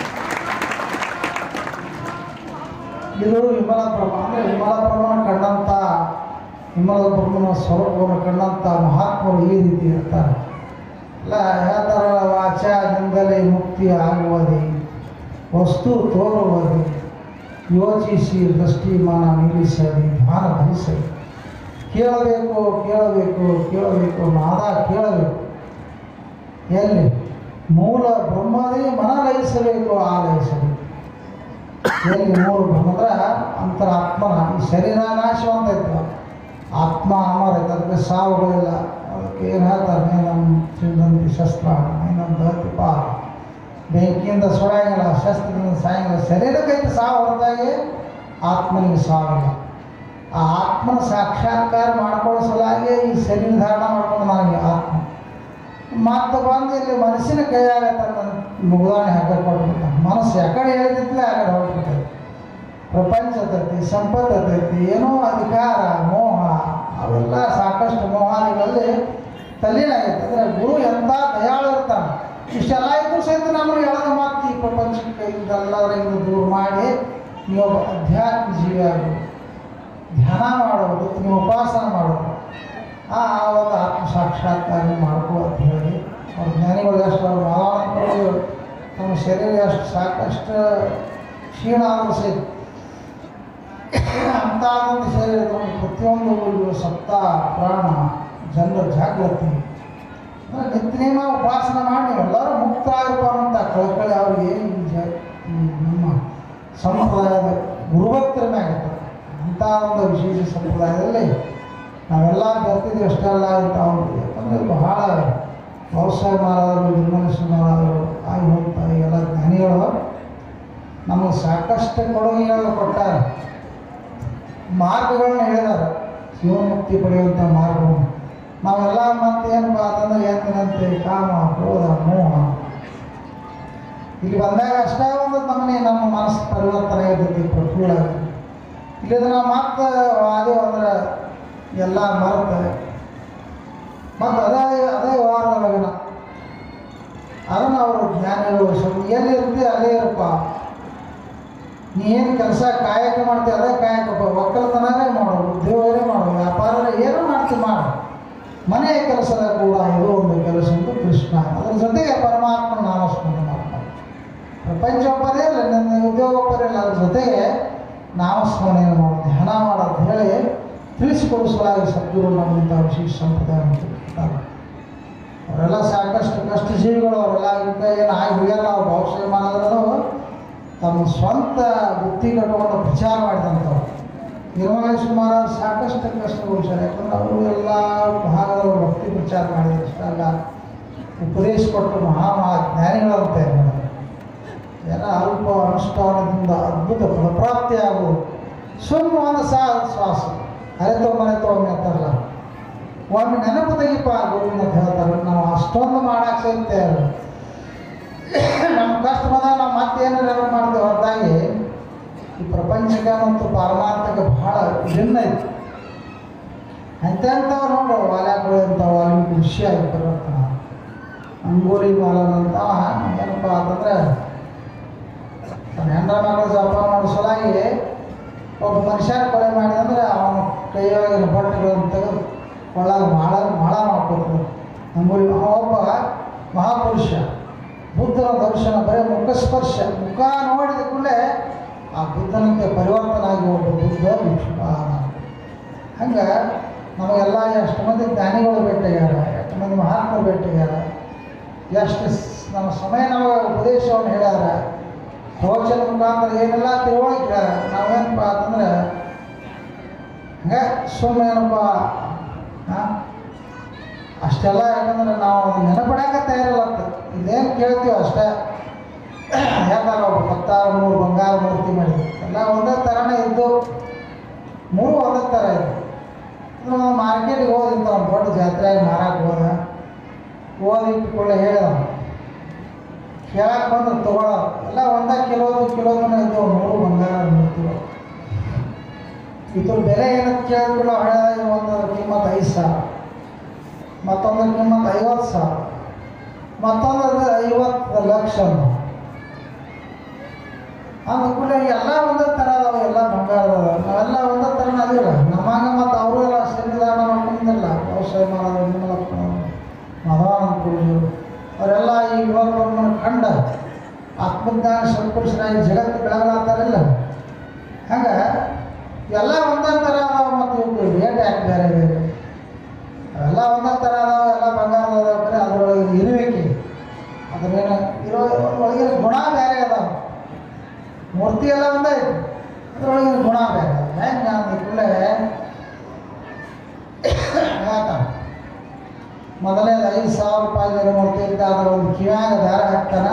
ಇದು ವಿಮಲ ಬ್ರಹ್ಮ ಅಂದರೆ ವಿಮಲ ಬ್ರಹ್ಮನ ಕಂಡಂಥ ವಿಮಲ ಬ್ರಹ್ಮನ ಸ್ವರೂಪವನ್ನು ಕಂಡಂಥ ಮಹಾತ್ಮರು ಈ ರೀತಿ ಇರ್ತಾರೆ ಎಲ್ಲ ಹೇಳ್ತಾರಲ್ಲ ವಾಚಾದಿಂದಲೇ ಮುಕ್ತಿ ಆಗುವುದೇ ವಸ್ತು ತೋರುವುದೇ ಯೋಚಿಸಿ ದೃಷ್ಟಿಮಾನ ನಿಲ್ಲಿಸದೆ ಧ್ಯಾನ ಧರಿಸದೆ ಕೇಳಬೇಕು ಕೇಳಬೇಕು ಕೇಳಬೇಕು ನಾದ ಕೇಳಬೇಕು ಎಲ್ಲಿ ಮೂಲ ಬ್ರಹ್ಮದೇ ಮನ ಲಯಿಸಬೇಕು ಆ ಲಯಿಸಬೇಕು ಎಲ್ಲಿ ಮೂರು ಬ್ರಹ್ಮದ್ರ ಅಂತರಾತ್ಮನ ಈ ಶರೀರ ನಾಶವಂತ ಐತವ ಆತ್ಮ ಅಮರ ಐತೆ ಅದಕ್ಕೆ ಸಾವುಗಳಿಲ್ಲ ಅದಕ್ಕೆ ಏನು ಹೇಳ್ತಾರೆ ನಮ್ಮ ಸಿದ್ಧಂತಿ ಶಸ್ತ್ರ ಇನ್ನೊಂದು ದಹತಿ ಪಾರ ಬೆಂಕಿಯಿಂದ ಸುಡಂಗಿಲ್ಲ ಶಸ್ತ್ರದಿಂದ ಸಾಯಂಗಿಲ್ಲ ಶರೀರಕ್ಕೈತೆ ಸಾವು ಹೊರತಾಗಿ ಆತ್ಮನಿಗೆ ಸಾವಿಲ್ಲ ಆ ಆತ್ಮನ ಸಾಕ್ಷಾತ್ಕಾರ ಮಾಡ್ಕೊಳ್ಳೋ ಸಲುವಾಗಿ ಈ ಶರೀರ ಧಾರಣ ಮಾಡ್ಕೊಂಡು ನನಗೆ ಆತ್ಮ ಮತ್ತೆ ಬಂದು ಇಲ್ಲಿ ಮನಸ್ಸಿನ ಕೈಯಾಗ ತನ್ನ ಉದಾಹರಣೆ ಹಾಕಿ ಕೊಟ್ಬಿಟ್ಟ ಮನಸ್ಸು ಯಾಕಡೆ ಹೇಳಿದ್ರೆ ಆ ಕಡೆ ಹೊರಟ್ಬಿಟ್ಟೈತಿ ಪ್ರಪಂಚ ತೈತಿ ಸಂಪತ್ತು ತೈತಿ ಏನೋ ಅಧಿಕಾರ ಮೋಹ ಅವೆಲ್ಲ ಸಾಕಷ್ಟು ಮೋಹಾದಿಗಳಲ್ಲಿ ತಲೀನಾಗೈತೆ ಅಂದರೆ ಗುರು ಎಂಥ ದಯಾಳು ಇರ್ತಾನೆ ಇಷ್ಟೆಲ್ಲ ಇದ್ರೂ ಸಹಿತ ನಮಗೆ ಎಳೆದ ಮಾತು ಈ ಪ್ರಪಂಚಕ್ಕೆ ಇದೆಲ್ಲದರಿಂದ ದೂರ ಮಾಡಿ ನೀವು ಒಬ್ಬ ಅಧ್ಯಾತ್ಮ ಜೀವಿ ಆಗೋದು ಧ್ಯಾನ ಮಾಡೋದು ನೀವು ಉಪಾಸನ ಮಾಡೋದು ಆ ಆ ಒಂದು ಆತ್ಮ ಸಾಕ್ಷಾತ್ಕಾರ ಮಾಡ್ಕೋ ಅಂತ ಹೇಳಿ ಅವ್ರ ಜ್ಞಾನಿಗಳು ಎಷ್ಟು ಅವ್ರ ಮಾನವರು ತಮ್ಮ ಶರೀರ ಎಷ್ಟು ಸಾಕಷ್ಟು ಕ್ಷೀಣ ಆದರೂ ಸಹಿತ ಅಂಥ ಒಂದು ಶರೀರ ತಮ್ಮ ಪ್ರತಿಯೊಂದು ಇವು ಸಪ್ತ ಪ್ರಾಣ ಜನರ ಜಾಗೃತಿ ಅಂದ್ರೆ ನಿತ್ಯ ನೇಮ ಉಪಾಸನೆ ಮಾಡಿ ನೀವೆಲ್ಲರೂ ಮುಕ್ತರಾಗಪ್ಪ ಅಂತ ಕಳ್ಕಳಿ ಅವ್ರಿಗೆ ಈ ಜ ಈ ನಮ್ಮ ಸಂಪ್ರದಾಯದ ಗುರುಭಕ್ತರ ಮ್ಯಾಗ ಅಂಥ ಒಂದು ವಿಶೇಷ ಸಂಪ್ರದಾಯದಲ್ಲಿ ನಾವೆಲ್ಲ ಬರ್ತಿದ್ವಿ ಅಷ್ಟೆಲ್ಲ ಅಂತ ಅವ್ರು ಯಾಕಂದರೆ ಬಹಳ ವ್ಯವಸಾಯ ಮಾಡೋರು ನಿರ್ಮಲೇಶ್ವರ ಮಾಡೋರು ಆಗಿ ಹೋಗ್ತಾ ಎಲ್ಲ ಜ್ಞಾನಿಗಳು ನಮಗೆ ಸಾಕಷ್ಟು ಕೊಡುಗೆಗಳನ್ನು ಕೊಟ್ಟಾರೆ ಮಾರ್ಗಗಳನ್ನ ಹೇಳಿದಾರೆ ಜೀವನ್ಮುಕ್ತಿ ಪಡೆಯುವಂಥ ಮಾರ್ಗವನ್ನು ನಾವೆಲ್ಲ ಮತ್ತೆ ಏನಪ್ಪ ಅಂತಂದ್ರೆ ಎಂದಿನಂತೆ ಕಾಮ ಕ್ರೋಧ ಮೋಹ ಇಲ್ಲಿ ಬಂದಾಗ ಅಷ್ಟೇ ಒಂದು ನಮ್ಮನೆ ನಮ್ಮ ಮನಸ್ಸು ಪರಿವರ್ತನೆ ಇರ್ತೈತಿ ಪ್ರಫುಲ್ಲ ಇಲ್ಲಿದ್ರೆ ನಾವು ಮತ್ತೆ ಅದೇ ಅಂದ್ರೆ ಎಲ್ಲ ಮರೆತು ಮತ್ತು ಅದೇ ಅದೇ ವಾರದೊಳಗಿನ ಅದನ್ನು ಅವರು ಜ್ಞಾನಿಗಳು ಸ್ವಲ್ಪ ಎಲ್ಲಿರುತ್ತೆ ಅಲ್ಲೇ ಇರಪ್ಪ ನೀ ಏನು ಕೆಲಸ ಕಾಯಕ ಮಾಡ್ತೀವಿ ಅದೇ ಕಾಯಕಪ್ಪ ಒಕ್ಕಲ್ತನನೇ ಮಾಡು ಉದ್ಯೋಗನೇ ಮಾಡು ವ್ಯಾಪಾರನೇ ಏನೋ ಮಾಡ್ತೀವಿ ಮಾಡು ಮನೆಯ ಕೆಲಸದ ಕೂಡ ಇದು ಒಂದು ಕೆಲಸ ಎಂದು ಕೃಷ್ಣ ಅದರ ಜೊತೆಗೆ ಪರಮಾತ್ಮ ನಾಮಸ್ಮರಣೆ ಮಾಡ್ತಾರೆ ಪ್ರಪಂಚ ಒಪ್ಪದೇ ಇಲ್ಲ ನನ್ನ ಉದ್ಯೋಗ ಒಪ್ಪದೇ ಇಲ್ಲ ಅದ್ರ ಜೊತೆಗೆ ನಾಮಸ್ಮರಣೆಯನ್ನು ಮಾಡೋದು ಧ್ಯಾನ ಮಾಡೋದು ಹೇಳಿ ತಿಳಿಸಿಕೊಡಿಸಲಾಗಿ ಸದ್ಗುರು ನಮ್ಮಂಥ ವಿಶೇಷ ಸಂಪ್ರದಾಯ ಕೊಡ್ತಾರೆ ಅವರೆಲ್ಲ ಸಾಕಷ್ಟು ಕಷ್ಟ ಜೀವಿಗಳು ಅವರೆಲ್ಲ ಇಂಥ ಏನು ಆಗಿ ಹೋಗ್ಯಾರ ಅವ್ರು ಭಾವಶ್ರೀ ಮಾಡಿದ್ರು ತಮ್ಮ ಸ್ವಂತ ಬುದ್ಧಿ ಕಟ್ಕೊಂಡು ಪ್ರಚಾರ ಮಾಡಿದಂಥವ್ರು ನಿರ್ಮಲೇಶ್ ಕುಮಾರ್ ಅವ್ರು ಸಾಕಷ್ಟು ಕಷ್ಟಗಳು ಸರ್ ಯಾಕಂದ್ರೆ ಅವರು ಎಲ್ಲ ಭಾಗದವರು ಭಕ್ತಿ ಪ್ರಚಾರ ಮಾಡಿದ್ರು ಅಷ್ಟೆಲ್ಲ ಉಪದೇಶ ಕೊಟ್ಟು ಮಹಾ ಮಹಾ ಜ್ಞಾನಿಗಳಂತ ಮೇಡಮ್ ಎಲ್ಲ ಅಲ್ಪ ಅನುಷ್ಠಾನದಿಂದ ಅದ್ಭುತ ಫಲಪ್ರಾಪ್ತಿ ಆಗುವುದು ಸುಮ್ಮ ಒಂದು ಸಾ ಶ್ವಾಸ ಅರೆತೋ ಮರೆತೋ ಒಮ್ಮೆ ಅಂತಾರಲ್ಲ ಒಮ್ಮೆ ನೆನಪು ತೆಗಿಪ ಗುರುವಿನ ಅಂತ ಹೇಳ್ತಾರೆ ನಾವು ಅಷ್ಟೊಂದು ಮಾಡಕ್ಕೆ ಸಹಿತ ನಮ್ಮ ಕಷ್ಟ ಬಂದಾಗ ನಾವು ಮತ್ತೆ ಏನಾರ ಲೌಕಿಕ ಮತ್ತು ಪಾರಮಾರ್ಥಿಕ ಬಹಳ ಭಿನ್ನ ಐತಿ ಅಂಥವ್ರು ನೋಡು ವಾಲ್ಯಾಗಳು ಅಂತ ವಾಲ್ಮೀಕಿ ವಿಷಯ ಆಗಿ ಪರಿವರ್ತನ ಅಂಗೋಲಿ ಮಾಲನಂತ ಏನಪ್ಪ ಅಂತಂದ್ರೆ ತನ್ನ ಹೆಂಡ್ರ ಮಕ್ಕಳು ಜೋಪಾನ ಮಾಡೋ ಸಲುವಾಗಿ ಒಬ್ಬ ಮನುಷ್ಯನ ಕೊಲೆ ಮಾಡಿದಂದ್ರೆ ಅವನ ಕೈಯೊಳಗಿನ ಬಟ್ಟೆಗಳನ್ನು ತೆಗೆದು ಕೊಳ್ಳಾಗ ಮಾಳ ಮಾಳ ಮಾಡ್ಕೊಡ್ತಾರೆ ಅಂಗೋಲಿ ಅವ ಒಬ್ಬ ಮಹಾಪುರುಷ ಬುದ್ಧನ ದರ್ಶನ ಬರೀ ಮುಖಸ್ಪರ್ಶ ಮುಖ ನೋಡಿದ ಕೂಡಲೇ ಆ ಬುದ್ಧನಂತೆ ಪರಿವರ್ತನೆ ಆಗಿ ಒಬ್ಬ ಬುದ್ಧ ವಿಶ್ವಪಾನ ಹಂಗೆ ನಮಗೆಲ್ಲ ಎಷ್ಟು ಮಂದಿ ಜ್ಞಾನಿಗಳು ಭೇಟಿಯಾರ ಎಷ್ಟು ಮಂದಿ ಮಹಾತ್ಮರು ಭೇಟಿಯಾರ ಎಷ್ಟು ಸ್- ನಮ್ಮ ಸಮಯ ನಮಗೆ ಉಪದೇಶವನ್ನು ಹೇಳ್ಯಾರ ಪ್ರವಚನ ಮುಖಾಂತರ ಏನೆಲ್ಲ ತಿಳುವಳಿಕೆ ಹೇಳ್ಯಾರ ನಾವೇನಪ್ಪ ಅಂತಂದ್ರೆ ಹಂಗೆ ಸುಮ್ಮನೆ ಏನಪ್ಪ ಹಾಂ ಅಷ್ಟೆಲ್ಲ ಯಾಕಂದ್ರೆ ನಾವು ನೆನಪಡಾಕ ತಯಾರಿಲ್ಲ ಇದೇನು ಕೇಳ್ತೀವಿ ಅಷ್ಟೇ ಯಾಕಂದ್ರೆ ಒಬ್ಬ ಹತ್ತಾರು ಮೂರು ಬಂಗಾರ ಮೂರ್ತಿ ಮಾಡಿದ್ವಿ ಎಲ್ಲ ಒಂದೇ ಥರನೇ ಇದ್ದು ಮೂರು ಒಂದೇ ಥರ ಇದ್ದು ಅಂದ್ರೆ ನಾವು ಮಾರ್ಕೆಟಿಗೆ ಹೋದಿಂತ ಒಂದು ದೊಡ್ಡ ಜಾತ್ರೆಯಾಗಿ ಮಾರಕ್ಕೆ ಹೋದ ಓದಿಟ್ಟುಕೊಳ್ಳೆ ಹೇಳಿದ ಕೇಳಕ್ಕೆ ಬಂದ್ರೆ ತಗೊಳ್ಳೋ ಎಲ್ಲ ಒಂದೇ ಕಿಲೋದು ಕಿಲೋದನ್ನ ಇದ್ದವು ಮೂರು ಬಂಗಾರ ಮೂರ್ತಿಗಳು ಇದ್ರ ಬೆಲೆ ಏನಂತ ಕೇಳಿದ್ಬಿಡ ಹಳೆ ಒಂದು ಕಿಮ್ಮತ್ತು ಐದು ಸಾವಿರ ಮತ್ತೊಂದ್ರ ಕಿಮ್ಮತ್ತು ಐವತ್ತು ಸಾವಿರ ಮತ್ತೊಂದು ಐವತ್ತು ಲಕ್ಷ ಅಂದ ಕೂಡ ಎಲ್ಲ ಒಂದೇ ಥರ ಅದಾವ ಎಲ್ಲ ಬಂಗಾರ ಅದಾವ ನಾವೆಲ್ಲ ಒಂದೇ ಥರ ಅದಿಲ್ಲ ನಮ್ಮಂಗ ಮತ್ತು ಅವರು ಎಲ್ಲ ಶರೀರದಾನ ಮಾಡ್ಕೊಂಡಿಲ್ಲ ವ್ಯವಸಾಯ ಮಾಡೋದು ನಿರ್ಮಲಪ್ಪ ಮಧವಾನಂದ ಪೂಜರು ಅವರೆಲ್ಲ ಈ ಯುವಕರನ್ನು ಕಂಡ ಆತ್ಮಜ್ಞಾನ ಸತ್ಪುರುಷರಾಗಿ ಜಗತ್ತು ಬೆಳಗಾತಾರಿಲ್ಲ ಹಂಗೆ ಎಲ್ಲ ಒಂದೇ ಥರ ಅದಾವ ಮತ್ತು ಇವ್ರು ರೇಟ್ ಯಾಕೆ ಬೇರೆ ಬೇರೆ ಅವೆಲ್ಲ ಒಂದೇ ಥರ ಅದಾವ ಎಲ್ಲ ಬಂಗಾರ ಅದಾವ ಬರೀ ಅದರೊಳಗೆ ಇರುವಿಕೆ ಅದ್ರೇನು ಇರೋ ಒಳಗಿನ ಗುಣ ಬೇರೆ ಅದಾವ ಮೂರ್ತಿ ಎಲ್ಲ ಒಂದೇ ಐತಿ ಅದ್ರೊಳಗಿನ ಗುಣ ಬೇರೆ ಹೆಂಗೆ ಅಂದ ಕೂಡಲೇ ಯಾಕ ಮೊದಲನೇದು ಐದು ಸಾವಿರ ರೂಪಾಯಿ ಮೂರ್ತಿ ಇದ್ದ ಅದ್ರ ಒಂದು ಕಿವ್ಯಾಗ ದಾರ ಹಾಕ್ತಾನ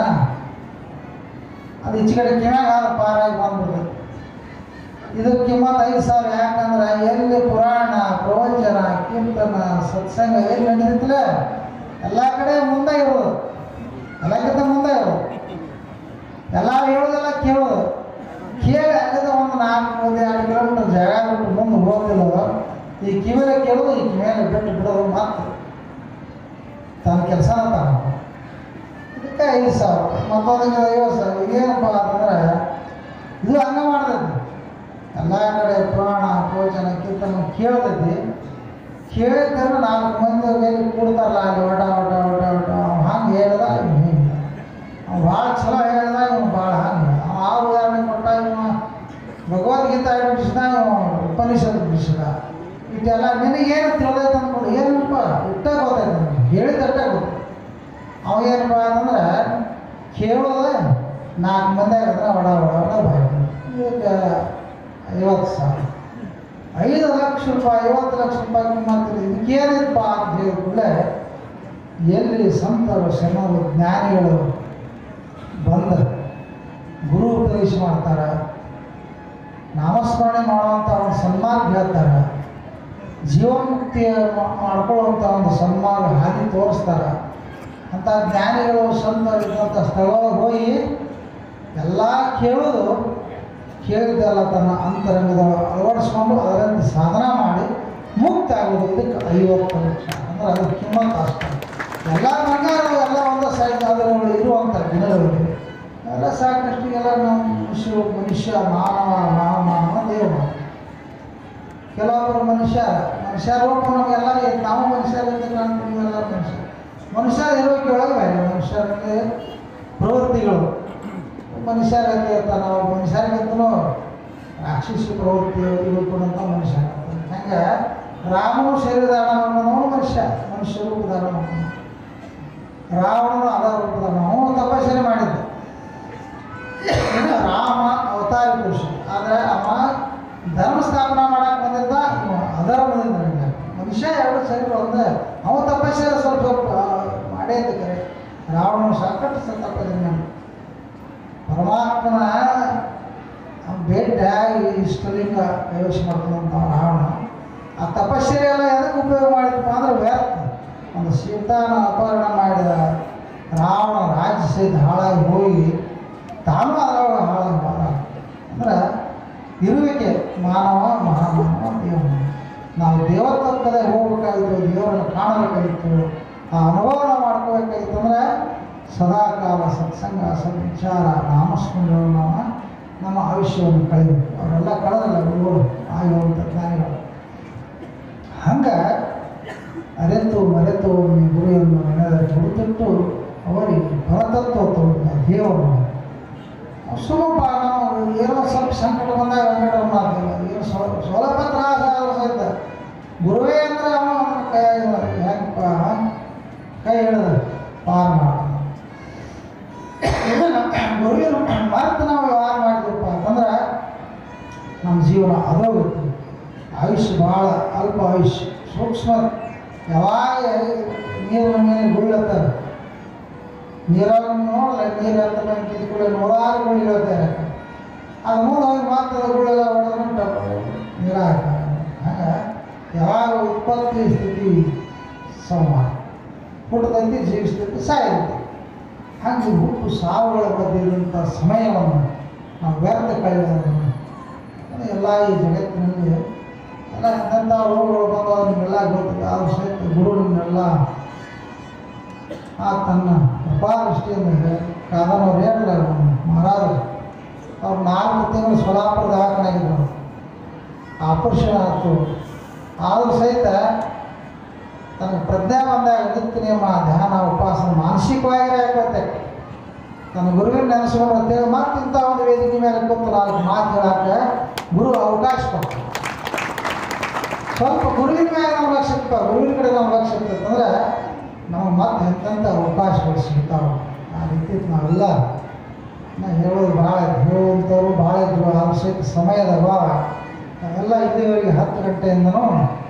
ಅದು ಈಚೆ ಕಡೆ ಕಿವ್ಯಾಗ ಆದ ಪಾರಾಗಿ ಬಂದ್ಬಿಡ್ತೈತಿ ಇದು ಕಿಮ್ಮತ್ತು ಐದು ಸಾವಿರ ಯಾಕಂದ್ರೆ ಎಲ್ಲಿ ಪುರಾಣ ಪ್ರವಚನ ಕೀರ್ತನ ಸತ್ಸಂಗ ಎಲ್ಲಿ ನಡೀತಿಲ್ಲ ಎಲ್ಲ ಕಡೆ ಮುಂದೆ ಇರೋದು ಎಲ್ಲಕ್ಕಿಂತ ಮುಂದೆ ಇರೋದು ಎಲ್ಲ ಹೇಳೋದೆಲ್ಲ ಕೇಳೋದು ಕೇಳಿ ಅಲ್ಲಿಂದ ಒಂದು ನಾಲ್ಕು ಒಂದು ಎರಡು ಕಿಲೋಮೀಟರ್ ಜಾಗ ಬಿಟ್ಟು ಮುಂದೆ ಹೋಗೋದಿಲ್ಲ ಅದು. ಈ ಕಿವಿಲೆ ಕೇಳೋದು ಈ ಕಿವಿಯಲ್ಲಿ ಬಿಟ್ಟು ಬಿಡೋದು ಮತ್ತೆ ತನ್ನ ಕೆಲಸನ ತಾನ ಇದಕ್ಕೆ ಐದು ಸಾವಿರ ಮತ್ತೊಂದಕ್ಕೆ ಐವತ್ತು ಸಾವಿರ ಇದೇನಪ್ಪ ಅಂತಂದ್ರೆ ಇದು ಹಂಗೆ ಮಾಡ್ತೈತಿ ಎಲ್ಲ ಕಡೆ ಪುರಾಣ ಪ್ರವಚನ ಕೀರ್ತನ ಕೇಳ್ತೈತಿ ಕೇಳಿದ್ರೆ ನಾಲ್ಕು ಮಂದಿ ಎಲ್ಲಿ ಕೂಡ್ತಾರಲ್ಲ ಅಲ್ಲಿ ಒಟ ಒಟ ಒಟ ಒಟ ಅವ ಹಂಗೆ ಹೇಳ್ದ ಇವ್ ಹಿಂಗೆ ಅವ ಭಾಳ ಚಲೋ ಹೇಳ್ದ ಇವ್ ಭಾಳ ಹಂಗೆ ಅವ ಆ ಉದಾಹರಣೆ ಕೊಟ್ಟ ಇವ ಭಗವದ್ಗೀತಾ ಬಿಡಿಸಿದ ಇವ ಉಪನಿಷತ್ ಬಿಡಿಸಿದ ಇಟ್ಟೆಲ್ಲ ನಿನಗೇನು ತಿಳಿದೈತೆ ಅಂದ್ಕೊಂಡು ಏನಪ್ಪ ಇಟ್ಟ ಗೊತ್ತೈತೆ ನನಗೆ ಹೇಳಿದಟ್ಟ ಗೊತ್ತು ಅವ ಏನಪ್ಪ ಅಂತಂದ್ರೆ ಕೇಳೋದ ನಾಲ್ಕು ಮಂದಿ ಆಗಿದ್ರೆ ಒಡ ಒಡ ಒಡ ಬಾಯಿ ಈಗ ಐವತ್ತು ಸಾವಿರ ಐದು ಲಕ್ಷ ರೂಪಾಯಿ ಐವತ್ತು ಲಕ್ಷ ರೂಪಾಯಿ ಕಿಮ್ಮತ್ತಿಲ್ಲ ಇದಕ್ಕೇನಿಪ್ಪ ಅಂತ ಹೇಳಿದ್ಮೇಲೆ ಎಲ್ಲಿ ಸಂತರು ಶರಣರು ಜ್ಞಾನಿಗಳು ಬಂದ ಗುರು ಉಪದೇಶ ಮಾಡ್ತಾರೆ ನಾಮಸ್ಮರಣೆ ಮಾಡುವಂಥ ಒಂದು ಸನ್ಮಾರ್ಗ ಹೇಳ್ತಾರೆ ಜೀವನ್ಮುಕ್ತಿ ಮಾ- ಮಾಡ್ಕೊಳ್ಳುವಂಥ ಒಂದು ಸನ್ಮಾರ್ಗ ಹಾದಿ ತೋರಿಸ್ತಾರೆ ಅಂಥ ಜ್ಞಾನಿಗಳು ಸಂತರು ಇದ್ದಂಥ ಸ್ಥಳಗಳಿಗೆ ಹೋಗಿ ಎಲ್ಲ ಕೇಳೋದು ಕೇಳಿದ್ದೆಲ್ಲ ತನ್ನ ಅಂತರಂಗದ ಅಳವಡಿಸ್ಕೊಂಡು ಅದರಂತೆ ಸಾಧನ ಮಾಡಿ ಮುಕ್ತ ಆಗೋದು ಇದಕ್ಕೆ ಐವತ್ತು ಲಕ್ಷ ಅಂದ್ರೆ ಅದಕ್ಕೆ ಕಿಮ್ಮತ್ತು ಅಷ್ಟೇ ಎಲ್ಲ ಬಂಗಾರ ಎಲ್ಲ ಒಂದೇ ಸೈಜ್ ಅದರಲ್ಲಿ ಇರುವಂಥ ಗುಣಗಳಿವೆ ಎಲ್ಲ ಸಾಕಷ್ಟು ಎಲ್ಲ ನಾವು ಮನುಷ್ಯ ಮನುಷ್ಯ ಮಾನವ ಮಾನವ ದೇವ ಕೆಲವೊಬ್ಬರು ಮನುಷ್ಯ ಮನುಷ್ಯ ರೂಪ ನಮಗೆಲ್ಲ ನಾವು ಮನುಷ್ಯರಿಂದ ಕಾಣ್ತೀವಿ ಎಲ್ಲ ಮನುಷ್ಯ ಮನುಷ್ಯ ಇರೋಕೆ ಒಳಗೆ ಬೇರೆ ಮನುಷ್ಯರಿಗೆ ಪ್ರವೃತ್ತಿಗಳು ಮನುಷ್ಯರಿಗೆ ಇರ್ತಾನೆ ನಾವು ಮನುಷ್ಯರಿಗಿಂತಲೂ ರಾಕ್ಷಸಿ ಪ್ರವೃತ್ತಿ ಇರುವಂಥ ಮನುಷ್ಯ ಹಂಗೆ ರಾಮನು ಶರೀರದಾನ ಮಾಡೋನು ಮನುಷ್ಯ ಮನುಷ್ಯ ರೂಪದಾನ ಮಾಡೋನು ರಾವಣನು ಅದ ರೂಪದಾನ ಅವನು ತಪಸ್ಸನೆ ಮಾಡಿದ್ದ ಇನ್ನು ರಾಮ ಅವತಾರಿ ಪುರುಷ ಆದರೆ ಅವ ಧರ್ಮ ಸ್ಥಾಪನಾ ಮಾಡಕ್ಕೆ ಬಂದಿದ್ದ ಇವ ಅಧರ್ಮದಿಂದ ಬಂದಿದ್ದ. ಮನುಷ್ಯ ಎರಡು ಶರೀರ ಒಂದೇ ಅವ ತಪಸ್ಸೆ ಸ್ವಲ್ಪ ಸ್ವಲ್ಪ ಮಾಡೇ ಇದ್ದ ಕರೆ ರಾವಣನು ಸಾಕಷ್ಟು ಸ ತಪಸ್ಸೆ ಮಾಡಿ ಪರಮಾತ್ಮನ ಬೇಡ ಇಷ್ಟಲಿಂಗ ಕೈವಶ ಮಾಡ್ಕೊಂಡಂಥ ರಾವಣ ಆ ತಪಸ್ಸೆ ಎಲ್ಲ ಎದಕ್ಕೆ ಉಪಯೋಗ ಮಾಡಿದಪ್ಪ ಅಂದ್ರೆ ವ್ಯರ್ಥ ಒಂದು ಸೀತಾನ ಅಪಹರಣ ಮಾಡಿದ ರಾವಣ ರಾಜ್ಯ ಸಹಿತ ಹಾಳಾಗಿ ಹೋಗಿ ತಾನು ಅದರೊಳಗೆ ಹಾಳಾಗಿ ಬಾಳ ಅಂದ್ರೆ ಇರುವೆ ದೇವತ್ವ ಕಡೆ ಹೋಗ್ಬೇಕಾಗಿತ್ತು ದೇವರನ್ನು ಕಾಣಬೇಕಾಗಿತ್ತು ಆ ಅನುಭವನ ಮಾಡ್ಕೋಬೇಕಾಗಿತ್ತು ಅಂದ್ರೆ ಸದಾ ಕಾಲ ಸತ್ಸಂಗ ಸದ್ವಿಚಾರ ನಾಮಸ್ಮರಣೆಗಳನ್ನು ನಾವು ನಮ್ಮ ಆಯುಷ್ಯವನ್ನು ಕಳಿಬೇಕು ಅವರೆಲ್ಲ ಕಳೆದಲ್ಲ ಗುರುಗಳು ಆಗಿರುವಂಥ ಜ್ಞಾನಿಗಳು ಹಂಗೆ ಅರೆತು ಮರೆತು ನೀ ಗುರುವನ್ನು ನೆನೆದ ಗುರುತಿಟ್ಟು ಅವರಿಗೆ ಪರತತ್ವ ತೋರಿದ ದೇವರು ಸುಲಭ ನಾವು ಏನೋ ಸ್ವಲ್ಪ ಸಂಕಟ ಬಂದಾಗ ವೆಂಕಟರಮಣ ಮಾಡ್ತೀವಿ ಏನು ಸ್ವಲ್ಪ ಸ್ವಲ್ಪ ತ್ರಾಸ ಆದ್ರೂ ಸಹಿತ ಗುರುವೇ ಅಂದ್ರೆ ಅವನು ಅವನ ಕೈ ಹೆಂಗಪ್ಪ ಕೈ ಹಿಡಿದ ಪಾರ್ ಮಾಡ ಗುರುವಿನ ಮತ್ತೆ ನಾವು ವ್ಯವಹಾರ ಮಾಡಿದ್ರಪ್ಪ ಅಂತಂದ್ರೆ ನಮ್ಮ ಜೀವನ ಅದೋಗುತ್ತೆ ಆಯುಷ್ಯ ಭಾಳ ಅಲ್ಪ ಆಯುಷ್ಯ ಸೂಕ್ಷ್ಮ ಯಾವಾಗ ನೀರಿನ ಮೇಲೆ ಗುಳ್ಳತ್ತಾರೆ ನೀರಾಗ ನೋಡಲ್ಲ ನೀರು ಅಂತ ಬಂದು ಕೂಡ ನೂರಾರು ಗುಳಿ ಹೇಳ್ತಾರೆ ಅದು ಮುಂದೆ ಹೋಗಿ ಮಾತ್ರ ಗುಳೆಲ್ಲ ಹೊಡೆದ್ರೆ ನೀರಾಗ ಹಂಗೆ ಯಾವಾಗ ಉತ್ಪತ್ತಿ ಸ್ಥಿತಿ ಸಂವಾದ ಹುಟ್ಟದಂತೆ ಜೀವಿಸ್ತೈತಿ ಸಾಯುತ್ತೆ ಹಾಗೆ ಹುಟ್ಟು ಸಾವುಗಳ ಮಧ್ಯೆ ಇರುವಂಥ ಸಮಯವನ್ನು ನಾವು ವ್ಯರ್ಥ ಕಳೆಯೋದನ್ನು ಅದು ಎಲ್ಲ ಈ ಜಗತ್ತಿನಲ್ಲಿ ಎಲ್ಲ ಎಂತೆಂಥ ರೋಗಗಳು ಬಂದವು ನಿಮಗೆಲ್ಲ ಗೊತ್ತಿದೆ ಆದರೂ ಸಹಿತ ಗುರು ನಿಮ್ಮೆಲ್ಲ ಆ ತನ್ನ ಕೃಪಾದೃಷ್ಟಿಯಿಂದ ಕಾದನವ್ರು ಹೇಳಿಲ್ಲ ಮಹಾರಾಜ ಅವ್ರು ನಾಲ್ಕು ತಿಂಗಳು ಸೊಲಾಪುರದ ಹಾಕನಾಗಿದ್ದರು ಆಪರೇಷನ್ ಆಯಿತು ಆದರೂ ಸಹಿತ ತನಗೆ ಪ್ರಜ್ಞೆ ಬಂದಾಗ ನಿತ್ಯ ನಿಯಮ ಧ್ಯಾನ ಉಪವಾಸ ಮಾನಸಿಕವಾಗಿ ಯಾಕತ್ತೆ ತನ್ನ ಗುರುವಿನ ನೆನೆಸ್ಕೊಂಡು ಅಂತೇಳಿ ಮತ್ತೆ ಇಂಥ ಒಂದು ವೇದಿಕೆ ಮೇಲೆ ಕೂತು ನಾಲ್ಕು ಮಾತು ಹೇಳಕ್ಕೆ ಗುರು ಅವಕಾಶ ಕೊಟ್ಟ ಸ್ವಲ್ಪ ಗುರುವಿನ ಮೇಲೆ ನಾವು ಲಕ್ಷ ಇರ್ತಾವೆ ಗುರುವಿನ ಕಡೆ ನಾವು ಲಕ್ಷ ಇರ್ತೈತೆ ಅಂದ್ರೆ ನಮಗೆ ಮತ್ತೆ ಎಂತೆಂಥ ಅವಕಾಶಗಳು ಸಿಗ್ತಾವೆ ಆ ರೀತಿ ನಾವೆಲ್ಲ ನಾ ಹೇಳೋದು ಭಾಳ ಹೇಳುವಂಥವ್ರು ಭಾಳ ಇದ್ರು ಆದ್ರೂ ಸಹಿತ ಸಮಯದ ಅಭಾವ ನಾವೆಲ್ಲ ಇಲ್ಲಿವರೆಗೆ ಹತ್ತು ಗಂಟೆಯಿಂದನೂ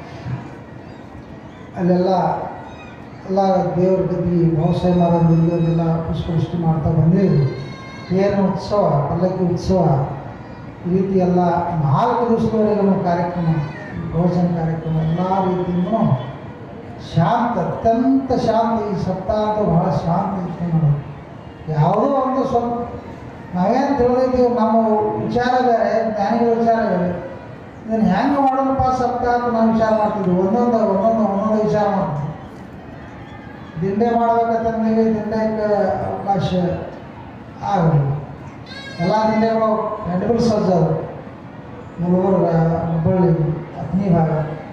ಅಲ್ಲೆಲ್ಲ ಎಲ್ಲ ದೇವ್ರ ಗದ್ದಿ ವ್ಯವಸಾಯ ಮಾಡೋದ್ರಿಂದ ಪುಷ್ಪವೃಷ್ಟಿ ಮಾಡ್ತಾ ಬಂದಿದ್ವಿ ಏನು ಉತ್ಸವ ಪಲ್ಲಕ್ಕಿ ಉತ್ಸವ ಈ ರೀತಿ ಎಲ್ಲ ನಾಲ್ಕು ದಿವಸದವರೆಗೆ ನಮ್ಮ ಕಾರ್ಯಕ್ರಮ ಭೋಜನ ಕಾರ್ಯಕ್ರಮ ಎಲ್ಲ ರೀತಿಯಿಂದನೂ ಶಾಂತ ಅತ್ಯಂತ ಶಾಂತ ಈ ಸಪ್ತಾಹ ಅಂತ ಭಾಳ ಶಾಂತ ಇತ್ತು ನೋಡೋದು ಯಾವುದೋ ಒಂದು ಸ್ವಲ್ಪ ನಾವೇನು ತಿಳಿದಿದ್ದೀವಿ ನಮ್ಮ ವಿಚಾರ ಬೇರೆ ಜ್ಞಾನಿಗಳ ವಿಚಾರ ಬೇರೆ ಇದನ್ನು ಹೆಂಗೆ ಮಾಡೋದಪ್ಪ ಸಪ್ತಾಹ ಅಂತ ನಾವು ವಿಚಾರ ಮಾಡ್ತಿದ್ವಿ ಒಂದೊಂದು ಒಂದೊಂದು ಒಂದೊಂದು ವಿಚಾರ ಮಾಡ್ತೀವಿ ದಿಂಡೆ ಮಾಡ್ಬೇಕಂತಂದ್ರೆ ದಿಂಡೆಗೆ ಅವಕಾಶ ಆಗಲಿ ಎಲ್ಲ ದಿಂಡೆಗಳು ಹೆಡ್ಗಳು ಸಜ್ಜದು ಮುಳುಗುರ್ಗ ಹುಬ್ಬಳ್ಳಿ ಹತ್ತನೇ ಭಾಗ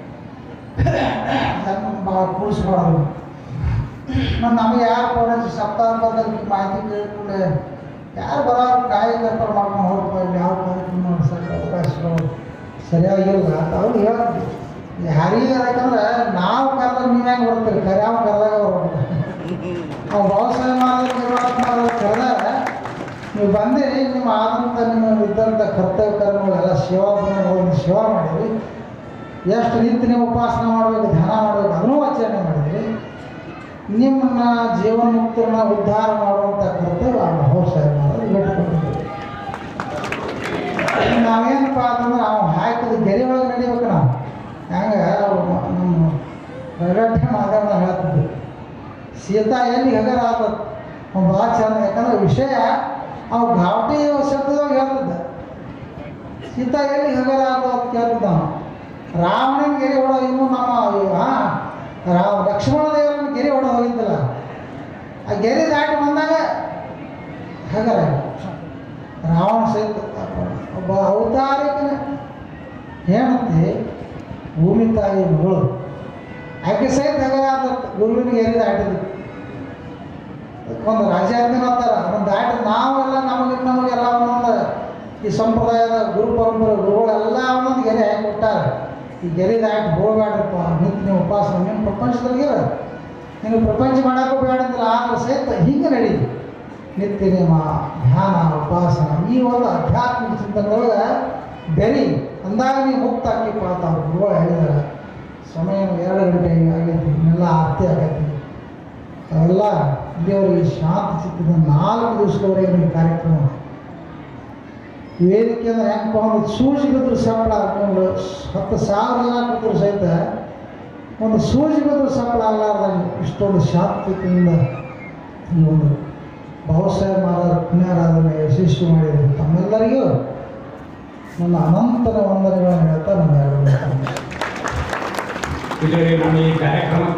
ಅದನ್ನು ಭಾಳ ಕೂಡಿಸ್ಬಾರ್ದು ಮತ್ತು ನಮಗೆ ಯಾರು ಫೋನ್ ಹಚ್ಚಿ ಸಪ್ತಾಹ ಬಗ್ಗೆ ಮಾಹಿತಿ ಕೇಳಿಕೊಂಡೆ ಯಾರು ಬರೋರು ಕಾಯಿ ಕರ್ಪರ್ ಮಾಡ್ಕೊಂಡು ಹೋಗ್ಬೇಕು ಇಲ್ಲಿ ಯಾವ ಕಾರ್ಯಕ್ರಮ ಮಾಡ್ಸೋಕ್ಕೆ ಅವಕಾಶಗಳು ಸರಿಯಾಗಿಲ್ಲ ಅಂತ ಅವ್ರು ಹೇಳ್ತೀವಿ ಯಾರಿಗೆ ಯಾಕಂದ್ರೆ ನಾವು ಕರೆದಾಗ ನೀವು ಹೆಂಗೆ ಬರ್ತೀರಿ ಕರೆ ಯಾವ ಕರೆದಾಗ ಅವ್ರು ಬರ್ತಾರೆ ನಾವು ವ್ಯವಸಾಯ ಮಾಡೋದು ನಿರ್ವಾಹ ಮಾಡೋದು ಕರೆದಾಗ ನೀವು ಬಂದಿರಿ ನಿಮ್ಮ ಆದಂಥ ನಿಮ್ಮ ಇದ್ದಂಥ ಕರ್ತವ್ಯ ಕರ್ಮಗಳೆಲ್ಲ ಸೇವಾ ಗುಣಗಳನ್ನು ಸೇವಾ ಮಾಡಿರಿ ಎಷ್ಟು ನಿಂತು ನೀವು ಉಪಾಸನೆ ಮಾಡಬೇಕು ಧ್ಯಾನ ಮಾಡಬೇಕು ಅದನ್ನೂ ಆಚರಣೆ ಮಾಡಿದ್ರಿ ನಿಮ್ಮನ್ನ ಜೀವನ ಮುಕ್ತರನ್ನ ಉದ್ಧಾರ ಮಾಡುವಂಥ ಕರ್ತವ್ಯ ಆ ವ್ಯವಸಾಯ ಮಾಡೋದು ಇಟ್ಕೊಂಡಿದ್ದೀವಿ ನಾವೇನಪ್ಪ ಅಂತಂದ್ರೆ ನಾವು ಹಾಕಿದ ಗೆರೆ ಒಳಗೆ ನಡಿಬೇಕು ನಾವು ಹೆಂಗೆ ಅವ್ರು ಮ- ನಮ್ಮ ರಗಟ್ಟೆ ಮಾತಾಡ ಹೇಳ್ತಿದ್ವಿ ಸೀತಾ ಎಲ್ಲಿ ಹಗರ ಆತದ ಅವ್ನು ಭಾಳ ಚಂದ ಯಾಕಂದ್ರೆ ವಿಷಯ ಅವು ಗಾವಟಿ ಶಬ್ದದಾಗ ಹೇಳ್ತಿದ್ದ ಸೀತಾ ಎಲ್ಲಿ ಹಗರ ಆತದ ಅಂತ ಕೇಳ್ತಿದ್ದ ಅವನು ರಾವಣನ ಗೆರೆ ಹೊಡ ಇನ್ನು ನಮ್ಮ ಹಾಂ ರಾವ ಲಕ್ಷ್ಮಣ ದೇವರನ್ನ ಗೆರೆ ಹೊಡ ಹೋಗಿದ್ದಿಲ್ಲ ಆ ಗೆರೆ ದಾಟಿ ಬಂದಾಗ ಹಗರ ರಾವಣ ಸಹಿತ ಒಬ್ಬ ಅವತಾರಿಕನ ಹೆಂಡತಿ ಭೂಮಿ ತಾಯಿ ಮಗಳು ಆಕೆ ಸಹಿತ ಹಗರ ಗುರುವಿನ ಗೆರೆ ದಾಟಿದ್ರು ಒಂದು ರಾಜಾಜ್ಞೆ ಅಂತಾರ ಅದನ್ನ ದಾಟಿ ನಾವೆಲ್ಲ ನಮಗೆ ನಮಗೆಲ್ಲ ಒಂದೊಂದು ಈ ಸಂಪ್ರದಾಯದ ಗುರು ಪರಂಪರೆ ಗುರುಗಳೆಲ್ಲ ಒಂದೊಂದು ಗೆರೆ ಹಾಕಿ ಕೊಟ್ಟಾರ ಈ ಗೆರೆ ದಾಟಿ ಹೋಗ್ಬೇಡ್ರಪ್ಪ ನಿಂತು ನೀವು ಉಪವಾಸ ನಿಮ್ಮ ಪ್ರಪಂಚದಾಗಿರ ನೀವು ಪ್ರಪಂಚ ಮಾಡೋಕ್ಕೂ ಬೇಡ ಅಂತಿಲ್ಲ ಆದ್ರೆ ಸಹಿತ ಹಿಂಗೆ ನಡೀತು ನಿತ್ಯ ನಿಯಮ ಧ್ಯಾನ ಉಪವಾಸನ ಈ ಒಂದು ಆಧ್ಯಾತ್ಮಿಕ ಚಿಂತನೆಯೊಳಗೆ ಬೆರಿ ಅಂದಾಗ ನೀವು ಮುಕ್ತ ಆಕಿಪ್ಪ ಅಂತ ಅವ್ರು ಗುರುಗಳು ಹೇಳಿದಾರೆ ಸಮಯ ಎರಡು ಗಂಟೆ ಆಗೈತಿ ಇನ್ನೆಲ್ಲ ಆರತಿ ಆಗೈತಿ ಅವೆಲ್ಲ ದೇವರಿಗೆ ಶಾಂತ ಚಿತ್ತದ ನಾಲ್ಕು ದಿವಸದವರೆಗೆ ನಿಮ್ಮ ಕಾರ್ಯಕ್ರಮ ವೇದಿಕೆ ಅಂದ್ರೆ ಹೆಂಗಪ್ಪ ಒಂದು ಸೂಜಿ ಬಿದ್ದರೂ ಸಂಬಳ ನೀವು ಹತ್ತು ಸಾವಿರ ಜನ ಕೂತರು ಸಹಿತ ಒಂದು ಸೂಜಿ ಬಿದ್ದರೂ ಸಂಬಳ ಆಗಲಾರ್ದಂಗೆ ಇಷ್ಟೊಂದು ಶಾಂತಿಯಿಂದ ಈ ಒಂದು ಬಹುಶಃ ಮಾಡೋ ಪುಣ್ಯಾರಾಧನೆ ಯಶಸ್ವಿ ಮಾಡಿದ್ರು ತಮ್ಮೆಲ್ಲರಿಗೂ ನನ್ನ ಅನಂತರ ವಂದನೆಗಳನ್ನು ಹೇಳ್ತಾ ನನ್ನ ಎರಡು ಮಾತನ್ನು
ಇದರಲ್ಲಿ ನಾನು ಈ ಕಾರ್ಯಕ್ರಮಕ್ಕೆ